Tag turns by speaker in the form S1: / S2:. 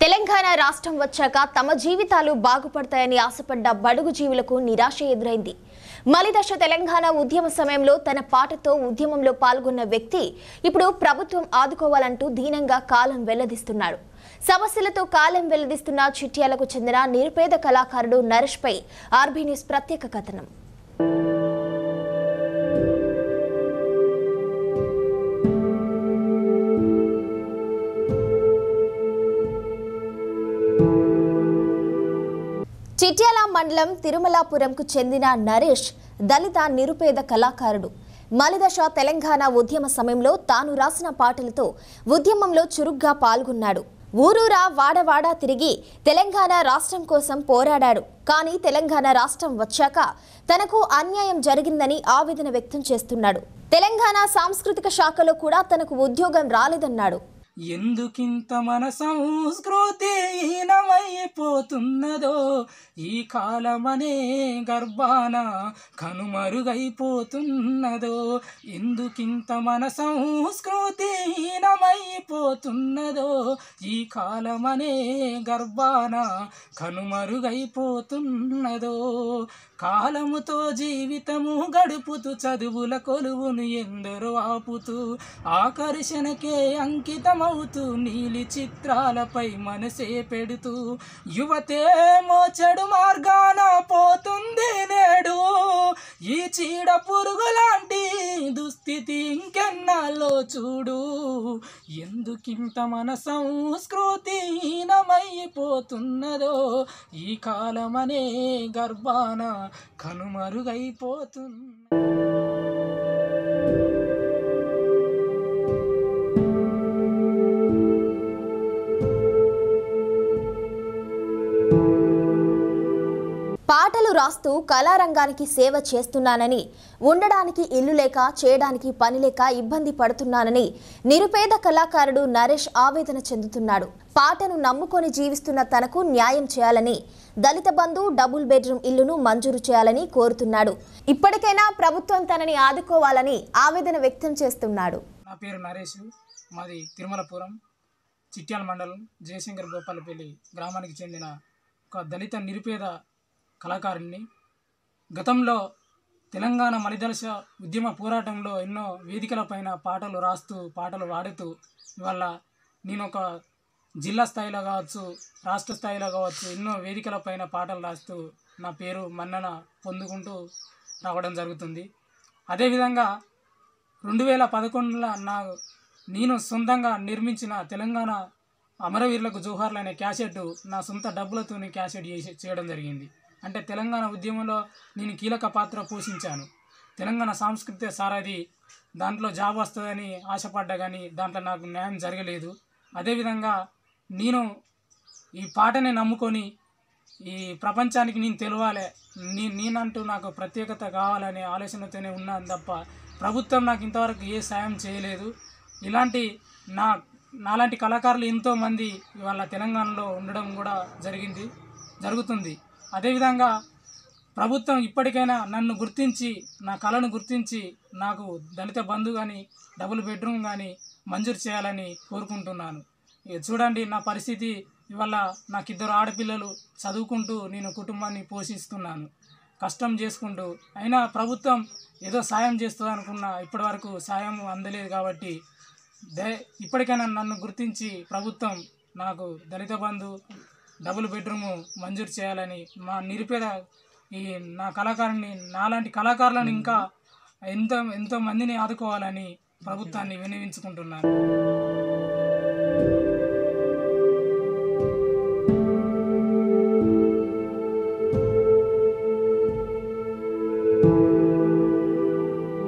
S1: తెలంగాణ రాష్ట్రం వచ్చాక తమ జీవితాలు బాగుపడతాయని ఆశపడ్డ బడుగు జీవులకు నిరాశ ఎదురైంది మలిదశ తెలంగాణ ఉద్యమ సమయంలో తన పాటతో ఉద్యమంలో పాల్గొన్న వ్యక్తి ఇప్పుడు ప్రభుత్వం ఆదుకోవాలంటూ దీనంగా కాలం వెల్లదిస్తున్నాడు సమస్యలతో కాలం వెల్లదిస్తున్న చిట్యాలకు చెందిన నిరుపేద కళాకారుడు నరేష్ పై ఆర్బీ న్యూస్ ప్రత్యేక కథనం చిట్యాల మండలం తిరుమలాపురంకు చెందిన నరేష్ దళిత నిరుపేద కళాకారుడు మలిదశ తెలంగాణ ఉద్యమ సమయంలో తాను రాసిన పాటలతో ఉద్యమంలో చురుగ్గా పాల్గొన్నాడు ఊరూరా వాడవాడా తిరిగి తెలంగాణ రాష్ట్రం కోసం పోరాడాడు కానీ తెలంగాణ రాష్ట్రం వచ్చాక తనకు అన్యాయం జరిగిందని ఆవేదన వ్యక్తం చేస్తున్నాడు తెలంగాణ సాంస్కృతిక శాఖలో కూడా తనకు ఉద్యోగం రాలేదన్నాడు
S2: ఎందుకింత మన సంస్కృతి హీనమైపోతున్నదో ఈ కాలమనే గర్భాన కనుమరుగైపోతున్నదో ఎందుకింత మన సంస్కృతి హీనమైపోతున్నదో ఈ కాలమనే గర్భాన కనుమరుగైపోతున్నదో కాలముతో జీవితము గడుపుతూ చదువుల కొలువును ఎందరో ఆపుతూ ఆకర్షణకే అంకితమవుతూ నీలి చిత్రాలపై మనసే పెడుతూ యువతేమో చెడు మార్గాన పోతుంది నేడు ఈ చీడ పురుగు లాంటి దుస్థితి ఇంకెన్నాళ్ళో చూడు ఎందుకింత మన సంస్కృతి హీనమైపోతున్నదో ఈ కాలమనే గర్భాన కనుమరుగైపోతుంది
S1: పాటలు రాస్తూ కళారంగానికి సేవ చేస్తున్నానని ఉండడానికి ఇల్లు లేక చేయడానికి పని లేక ఇబ్బంది పడుతున్నానని నిరుపేద కళాకారుడు నరేష్ ఆవేదన చెందుతున్నాడు పాటను నమ్ముకొని జీవిస్తున్న తనకు న్యాయం చేయాలని దళిత బంధు డబుల్ బెడ్రూమ్ ఇల్లును మంజూరు చేయాలని కోరుతున్నాడు ఇప్పటికైనా ప్రభుత్వం తనని ఆదుకోవాలని ఆవేదన వ్యక్తం చేస్తున్నాడు
S2: నా పేరు నరేష్ మాది తిరుమలపురం చిట్యాల మండలం జయశంకర్ గోపాలపల్లి గ్రామానికి చెందిన ఒక దళిత నిరుపేద కళాకారుణ్ణి గతంలో తెలంగాణ మలిదలస ఉద్యమ పోరాటంలో ఎన్నో వేదికలపైన పాటలు రాస్తూ పాటలు పాడుతూ ఇవాళ నేను ఒక జిల్లా స్థాయిలో కావచ్చు రాష్ట్ర స్థాయిలో కావచ్చు ఎన్నో వేదికలపైన పాటలు రాస్తూ నా పేరు మన్నన పొందుకుంటూ రావడం జరుగుతుంది అదేవిధంగా రెండు వేల పదకొండులో నా నేను సొంతంగా నిర్మించిన తెలంగాణ అమరవీరులకు జోహార్లు అనే క్యాసెట్ నా సొంత డబ్బులతో క్యాసెట్ చేసి చేయడం జరిగింది అంటే తెలంగాణ ఉద్యమంలో నేను కీలక పాత్ర పోషించాను తెలంగాణ సాంస్కృతిక సారథి దాంట్లో జాబ్ వస్తుందని ఆశపడ్డా కానీ దాంట్లో నాకు న్యాయం జరగలేదు అదేవిధంగా నేను ఈ పాటని నమ్ముకొని ఈ ప్రపంచానికి నేను తెలవాలి నీ నేనంటూ నాకు ప్రత్యేకత కావాలనే ఆలోచనతోనే ఉన్నాను తప్ప ప్రభుత్వం నాకు ఇంతవరకు ఏ సాయం చేయలేదు ఇలాంటి నా నాలాంటి కళాకారులు ఎంతోమంది ఇవాళ తెలంగాణలో ఉండడం కూడా జరిగింది జరుగుతుంది అదేవిధంగా ప్రభుత్వం ఇప్పటికైనా నన్ను గుర్తించి నా కళను గుర్తించి నాకు దళిత బంధు కానీ డబుల్ బెడ్రూమ్ కానీ మంజూరు చేయాలని కోరుకుంటున్నాను ఇక చూడండి నా పరిస్థితి ఇవాళ నాకు ఇద్దరు ఆడపిల్లలు చదువుకుంటూ నేను కుటుంబాన్ని పోషిస్తున్నాను కష్టం చేసుకుంటూ అయినా ప్రభుత్వం ఏదో సాయం చేస్తుంది అనుకున్నా ఇప్పటివరకు సాయం అందలేదు కాబట్టి దే ఇప్పటికైనా నన్ను గుర్తించి ప్రభుత్వం నాకు దళిత బంధు డబుల్ బెడ్రూము మంజూరు చేయాలని మా నిరుపేద ఈ నా కళాకారుని నాలాంటి కళాకారులను ఇంకా ఎంతో ఎంతో మందిని ఆదుకోవాలని ప్రభుత్వాన్ని వినియోగించుకుంటున్నాను